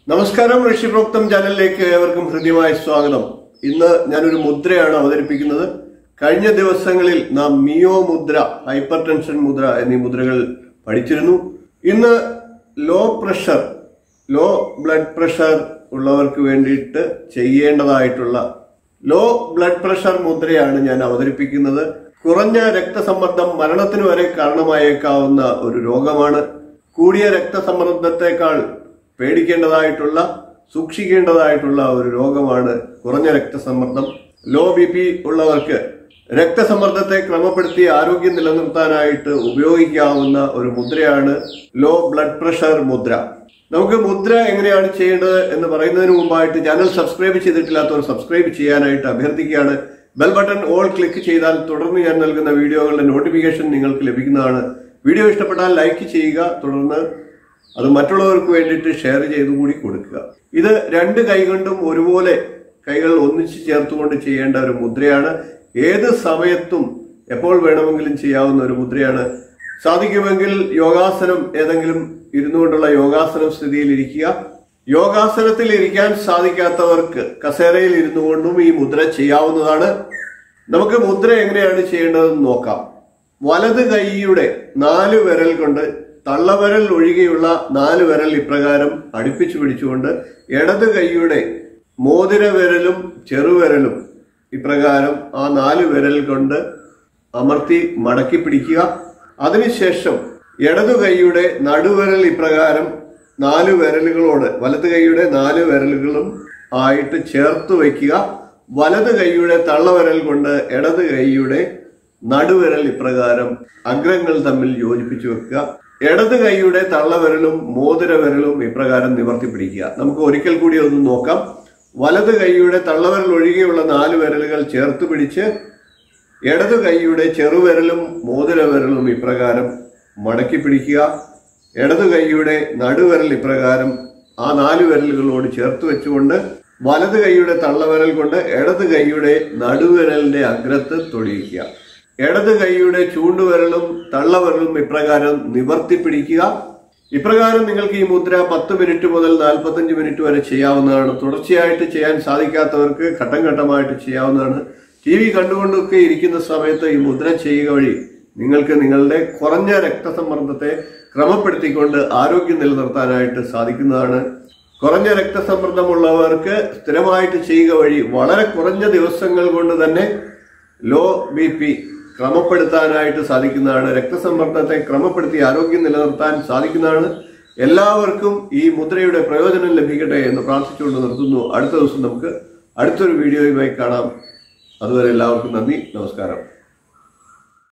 നമസ്കാരം ഋഷിപ്രോക്തം ചാനലിലേക്ക് ഏവർക്കും ഹൃദ്യമായ സ്വാഗതം ഇന്ന് ഞാനൊരു മുദ്രയാണ് അവതരിപ്പിക്കുന്നത് കഴിഞ്ഞ ദിവസങ്ങളിൽ നാം മിയോ മുദ്ര ഹൈപ്പർ ടെൻഷൻ മുദ്ര എന്നീ മുദ്രകൾ പഠിച്ചിരുന്നു ഇന്ന് low pressure low blood pressure ഉള്ളവർക്ക് വേണ്ടിയിട്ട് ചെയ്യേണ്ടതായിട്ടുള്ള ലോ ബ്ലഡ് പ്രഷർ മുദ്രയാണ് ഞാൻ അവതരിപ്പിക്കുന്നത് കുറഞ്ഞ രക്തസമ്മർദ്ദം മരണത്തിന് വരെ കാരണമായേക്കാവുന്ന ഒരു രോഗമാണ് കൂടിയ രക്തസമ്മർദ്ദത്തെക്കാൾ പേടിക്കേണ്ടതായിട്ടുള്ള സൂക്ഷിക്കേണ്ടതായിട്ടുള്ള ഒരു രോഗമാണ് കുറഞ്ഞ രക്തസമ്മർദ്ദം ലോ ബി പി ഉള്ളവർക്ക് രക്തസമ്മർദ്ദത്തെ ക്രമപ്പെടുത്തി ആരോഗ്യം നിലനിർത്താനായിട്ട് ഉപയോഗിക്കാവുന്ന ഒരു മുദ്രയാണ് ലോ ബ്ലഡ് പ്രഷർ മുദ്ര നമുക്ക് മുദ്ര എങ്ങനെയാണ് ചെയ്യേണ്ടത് എന്ന് പറയുന്നതിന് മുമ്പായിട്ട് ചാനൽ സബ്സ്ക്രൈബ് ചെയ്തിട്ടില്ലാത്തവർ സബ്സ്ക്രൈബ് ചെയ്യാനായിട്ട് അഭ്യർത്ഥിക്കുകയാണ് ബെൽ ബട്ടൺ ഓൾ ക്ലിക്ക് ചെയ്താൽ തുടർന്ന് ഞാൻ നൽകുന്ന വീഡിയോകളുടെ നോട്ടിഫിക്കേഷൻ നിങ്ങൾക്ക് ലഭിക്കുന്നതാണ് വീഡിയോ ഇഷ്ടപ്പെട്ടാൽ ലൈക്ക് ചെയ്യുക തുടർന്ന് അത് മറ്റുള്ളവർക്ക് വേണ്ടിയിട്ട് ഷെയർ ചെയ്തു കൂടി കൊടുക്കുക ഇത് രണ്ട് കൈകൊണ്ടും ഒരുപോലെ കൈകൾ ഒന്നിച്ച് ചേർത്തുകൊണ്ട് ചെയ്യേണ്ട ഒരു മുദ്രയാണ് ഏത് സമയത്തും എപ്പോൾ വേണമെങ്കിലും ചെയ്യാവുന്ന ഒരു മുദ്രയാണ് സാധിക്കുമെങ്കിൽ യോഗാസനം ഏതെങ്കിലും ഇരുന്നുകൊണ്ടുള്ള യോഗാസനം സ്ഥിതിയിൽ ഇരിക്കുക യോഗാസനത്തിൽ ഇരിക്കാൻ സാധിക്കാത്തവർക്ക് കസേരയിൽ ഇരുന്നു കൊണ്ടും ഈ മുദ്ര ചെയ്യാവുന്നതാണ് നമുക്ക് മുദ്ര എങ്ങനെയാണ് ചെയ്യേണ്ടതെന്ന് നോക്കാം വലത് കൈയുടെ നാല് വിരൽ കൊണ്ട് തള്ളവിരൽ ഒഴികെയുള്ള നാല് വിരൽ ഇപ്രകാരം അടുപ്പിച്ചു പിടിച്ചുകൊണ്ട് ഇടത് കൈയുടെ മോതിര വിരലും ചെറുവിരലും ഇപ്രകാരം ആ നാല് വിരൽ കൊണ്ട് അമർത്തി മടക്കി പിടിക്കുക അതിനുശേഷം ഇടതു കൈയുടെ നടുവിരൽ ഇപ്രകാരം നാല് വിരലുകളോട് വലത് കൈയുടെ നാല് വിരലുകളും ആയിട്ട് ചേർത്ത് വയ്ക്കുക വലത് കൈയുടെ തള്ളവിരൽ കൊണ്ട് ഇടത് കൈയുടെ നടുവിരൽ ഇപ്രകാരം അഗ്രങ്ങൾ തമ്മിൽ യോജിപ്പിച്ചു വെക്കുക ഇടത് കൈയുടെ തള്ളവിരലും മോതിര വിരലും ഇപ്രകാരം നിവർത്തി പിടിക്കുക നമുക്ക് ഒരിക്കൽ കൂടി ഒന്ന് നോക്കാം വലത് കൈയുടെ തള്ളവിരൽ ഒഴികെയുള്ള നാല് വിരലുകൾ ചേർത്ത് പിടിച്ച് ഇടത് കൈയുടെ ചെറുവിരലും മോതിര വിരലും ഇപ്രകാരം മടക്കി പിടിക്കുക ഇടത് കൈയുടെ നടുവിരൽ ഇപ്രകാരം ആ നാല് വിരലുകളോട് ചേർത്ത് വെച്ചുകൊണ്ട് വലത് കൈയുടെ തള്ളവിരൽ കൊണ്ട് ഇടത് കൈയുടെ നടുവിരലിന്റെ അഗ്രത്ത് തൊടിയിക്കുക ഇടത് കൈയുടെ ചൂണ്ടുവിരലും തള്ളവിരലും ഇപ്രകാരം നിവർത്തി പിടിക്കുക ഇപ്രകാരം നിങ്ങൾക്ക് ഈ മുദ്ര പത്ത് മിനിറ്റ് മുതൽ നാൽപ്പത്തഞ്ച് മിനിറ്റ് വരെ ചെയ്യാവുന്നതാണ് തുടർച്ചയായിട്ട് ചെയ്യാൻ സാധിക്കാത്തവർക്ക് ഘട്ടം ഘട്ടമായിട്ട് ചെയ്യാവുന്നതാണ് ടി വി കണ്ടുകൊണ്ടൊക്കെ ഇരിക്കുന്ന സമയത്ത് ഈ മുദ്ര ചെയ്യുക വഴി നിങ്ങൾക്ക് നിങ്ങളുടെ കുറഞ്ഞ രക്തസമ്മർദ്ദത്തെ ക്രമപ്പെടുത്തിക്കൊണ്ട് ആരോഗ്യം നിലനിർത്താനായിട്ട് സാധിക്കുന്നതാണ് കുറഞ്ഞ രക്തസമ്മർദ്ദമുള്ളവർക്ക് സ്ഥിരമായിട്ട് ചെയ്യുക വഴി വളരെ കുറഞ്ഞ ദിവസങ്ങൾ കൊണ്ട് തന്നെ ലോ ബി പി ക്രമപ്പെടുത്താനായിട്ട് സാധിക്കുന്നതാണ് രക്തസമ്മർദ്ദത്തെ ക്രമപ്പെടുത്തി ആരോഗ്യം നിലനിർത്താൻ സാധിക്കുന്നതാണ് എല്ലാവർക്കും ഈ മുദ്രയുടെ പ്രയോജനം ലഭിക്കട്ടെ എന്ന് പ്രാർത്ഥിച്ചുകൊണ്ട് നിർത്തുന്നു അടുത്ത ദിവസം നമുക്ക് അടുത്തൊരു വീഡിയോയുമായി കാണാം അതുവരെ എല്ലാവർക്കും നന്ദി നമസ്കാരം